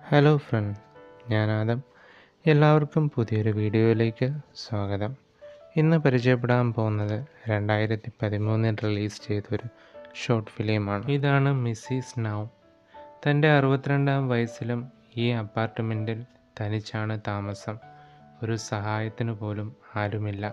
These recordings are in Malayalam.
ഹലോ ഫ്രണ്ട് ഞാൻ ആദം എല്ലാവർക്കും പുതിയൊരു വീഡിയോയിലേക്ക് സ്വാഗതം ഇന്ന് പരിചയപ്പെടാൻ പോകുന്നത് രണ്ടായിരത്തി പതിമൂന്നിൽ റിലീസ് ചെയ്തൊരു ഷോർട്ട് ഫിലിമാണ് ഇതാണ് മിസ്സിസ് നൗ തൻ്റെ അറുപത്തിരണ്ടാം വയസ്സിലും ഈ അപ്പാർട്ട്മെൻറ്റിൽ തനിച്ചാണ് താമസം ഒരു സഹായത്തിന് പോലും ആരുമില്ല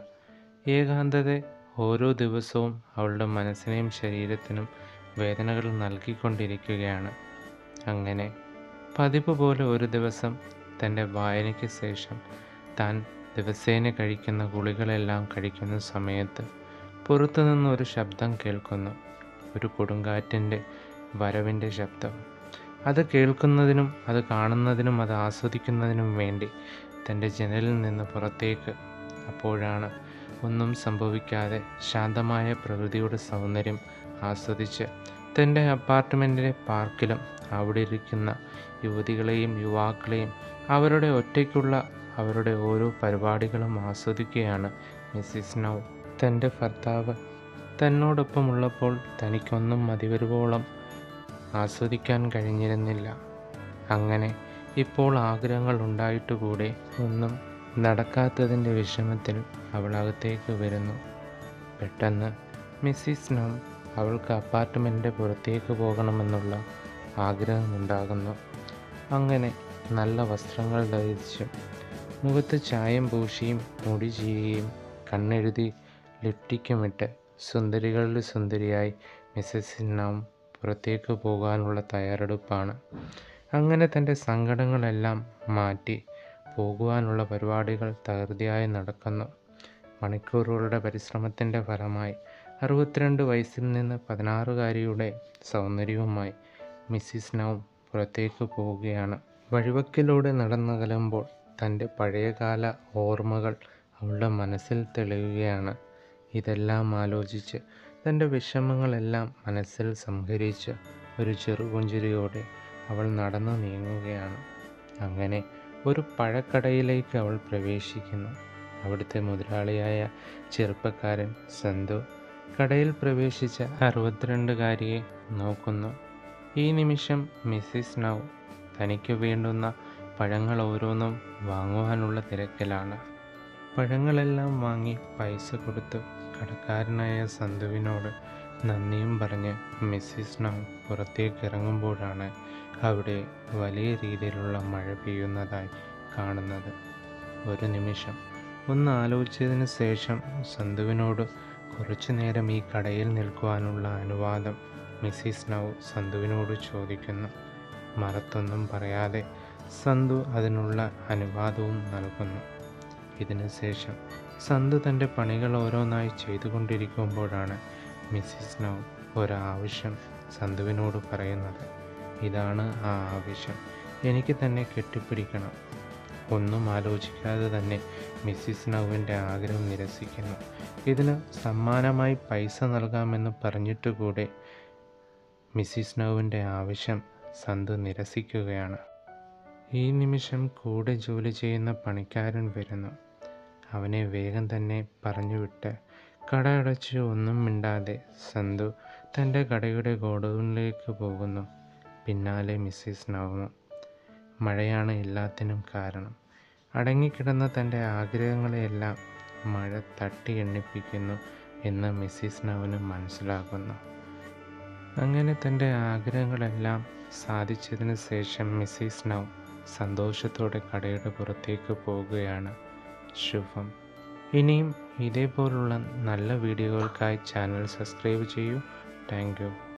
ഏകാന്തത ഓരോ ദിവസവും അവളുടെ മനസ്സിനെയും ശരീരത്തിനും വേദനകൾ നൽകിക്കൊണ്ടിരിക്കുകയാണ് അങ്ങനെ പതിവ് പോലെ ഒരു ദിവസം തൻ്റെ വായനയ്ക്ക് ശേഷം താൻ ദിവസേന കഴിക്കുന്ന ഗുളികളെല്ലാം കഴിക്കുന്ന സമയത്ത് പുറത്തുനിന്ന് ഒരു ശബ്ദം കേൾക്കുന്നു ഒരു കൊടുങ്കാറ്റിൻ്റെ വരവിൻ്റെ ശബ്ദം അത് കേൾക്കുന്നതിനും അത് കാണുന്നതിനും അത് ആസ്വദിക്കുന്നതിനും വേണ്ടി തൻ്റെ ജനലിൽ നിന്ന് പുറത്തേക്ക് അപ്പോഴാണ് ഒന്നും സംഭവിക്കാതെ ശാന്തമായ പ്രകൃതിയുടെ സൗന്ദര്യം ആസ്വദിച്ച് തൻ്റെ അപ്പാർട്ട്മെൻറ്റിലെ പാർക്കിലും അവിടെ ഇരിക്കുന്ന യുവതികളെയും യുവാക്കളെയും അവരുടെ ഒറ്റയ്ക്കുള്ള അവരുടെ ഓരോ പരിപാടികളും ആസ്വദിക്കുകയാണ് മിസ്സിസ് നൗ തൻ്റെ ഭർത്താവ് തന്നോടൊപ്പമുള്ളപ്പോൾ തനിക്കൊന്നും മതിവരുവോളം ആസ്വദിക്കാൻ കഴിഞ്ഞിരുന്നില്ല അങ്ങനെ ഇപ്പോൾ ആഗ്രഹങ്ങൾ ഉണ്ടായിട്ടുകൂടെ ഒന്നും നടക്കാത്തതിൻ്റെ വിഷമത്തിൽ അവൾ അകത്തേക്ക് വരുന്നു പെട്ടെന്ന് മിസ്സിസ് നൗ അവൾക്ക് അപ്പാർട്ട്മെൻറ്റിൻ്റെ പുറത്തേക്ക് പോകണമെന്നുള്ള ആഗ്രഹമുണ്ടാകുന്നു അങ്ങനെ നല്ല വസ്ത്രങ്ങൾ ധരിച്ച് മുഖത്ത് ചായം പൂശിയും മുടി ചെയ്യുകയും കണ്ണെഴുതി ലിപ്റ്റിക്കുമിട്ട് സുന്ദരികളുടെ സുന്ദരിയായി മിസ്സസ് നാം പുറത്തേക്ക് പോകാനുള്ള തയ്യാറെടുപ്പാണ് അങ്ങനെ തൻ്റെ സങ്കടങ്ങളെല്ലാം മാറ്റി പോകുവാനുള്ള പരിപാടികൾ തകൃതിയായി നടക്കുന്നു മണിക്കൂറുകളുടെ പരിശ്രമത്തിൻ്റെ ഫലമായി അറുപത്തിരണ്ട് വയസ്സിൽ നിന്ന് പതിനാറുകാരിയുടെ സൗന്ദര്യവുമായി മിസ്സിസ് നൗ പുറത്തേക്ക് പോവുകയാണ് വഴിവക്കിലൂടെ നടന്നകലുമ്പോൾ തൻ്റെ പഴയകാല ഓർമ്മകൾ അവളുടെ മനസ്സിൽ തെളിയുകയാണ് ഇതെല്ലാം ആലോചിച്ച് തൻ്റെ വിഷമങ്ങളെല്ലാം മനസ്സിൽ സംഹരിച്ച് ഒരു ചെറുപുഞ്ചിരിയോടെ അവൾ നടന്നു നീങ്ങുകയാണ് അങ്ങനെ ഒരു പഴക്കടയിലേക്ക് അവൾ പ്രവേശിക്കുന്നു അവിടുത്തെ മുതലാളിയായ ചെറുപ്പക്കാരൻ സന്തു കടയിൽ പ്രവേശിച്ച അറുപത്തിരണ്ടുകാരിയെ നോക്കുന്നു ഈ നിമിഷം മിസ്സിസ് നൗ തനിക്ക് വേണ്ടുന്ന പഴങ്ങൾ ഓരോന്നും വാങ്ങുവാനുള്ള തിരക്കിലാണ് പഴങ്ങളെല്ലാം വാങ്ങി പൈസ കൊടുത്ത് കടക്കാരനായ സന്തുവിനോട് നന്ദിയും പറഞ്ഞ് മിസ്സിസ് നൗ പുറത്തേക്ക് ഇറങ്ങുമ്പോഴാണ് അവിടെ വലിയ രീതിയിലുള്ള മഴ പെയ്യുന്നതായി കാണുന്നത് ഒരു നിമിഷം ഒന്ന് ആലോചിച്ചതിന് ശേഷം സന്തുവിനോട് കുറച്ചു നേരം ഈ കടയിൽ നിൽക്കുവാനുള്ള അനുവാദം മിസ്സിസ് നൗ സന്തുവിനോട് ചോദിക്കുന്നു മറത്തൊന്നും പറയാതെ സന്തു അതിനുള്ള അനുവാദവും നൽകുന്നു ഇതിനു ശേഷം സന്തു തൻ്റെ പണികൾ ഓരോന്നായി ചെയ്തുകൊണ്ടിരിക്കുമ്പോഴാണ് മിസ്സിസ് നൗ ഒരാവശ്യം സന്തുവിനോട് പറയുന്നത് ഇതാണ് ആ ആവശ്യം എനിക്ക് തന്നെ കെട്ടിപ്പിടിക്കണം ഒന്നും ആലോചിക്കാതെ തന്നെ മിസ്സിസ് നൗവിൻ്റെ ആഗ്രഹം നിരസിക്കുന്നു ഇതിന് സമ്മാനമായി പൈസ നൽകാമെന്ന് പറഞ്ഞിട്ട് കൂടെ മിസ്സിസ് നൗവിൻ്റെ ആവശ്യം സന്തു നിരസിക്കുകയാണ് ഈ നിമിഷം കൂടെ ജോലി ചെയ്യുന്ന പണിക്കാരൻ വരുന്നു അവനെ വേഗം തന്നെ പറഞ്ഞുവിട്ട് കട അടച്ച് ഒന്നും മിണ്ടാതെ സന്തു തൻ്റെ കടയുടെ ഗോഡൗണിലേക്ക് പോകുന്നു പിന്നാലെ മിസ്സിസ് നവമും മഴയാണ് എല്ലാത്തിനും കാരണം അടങ്ങിക്കിടന്ന തൻ്റെ ആഗ്രഹങ്ങളെയെല്ലാം മഴ തട്ടി എണ്ണിപ്പിക്കുന്നു എന്ന് മിസ്സിസ് നവന് മനസ്സിലാക്കുന്നു അങ്ങനെ തൻ്റെ ആഗ്രഹങ്ങളെല്ലാം സാധിച്ചതിന് ശേഷം മിസ്സിസ് നൗ സന്തോഷത്തോടെ കടയുടെ പുറത്തേക്ക് പോവുകയാണ് ശുഭം ഇനിയും ഇതേപോലുള്ള നല്ല വീഡിയോകൾക്കായി ചാനൽ സബ്സ്ക്രൈബ് ചെയ്യൂ താങ്ക്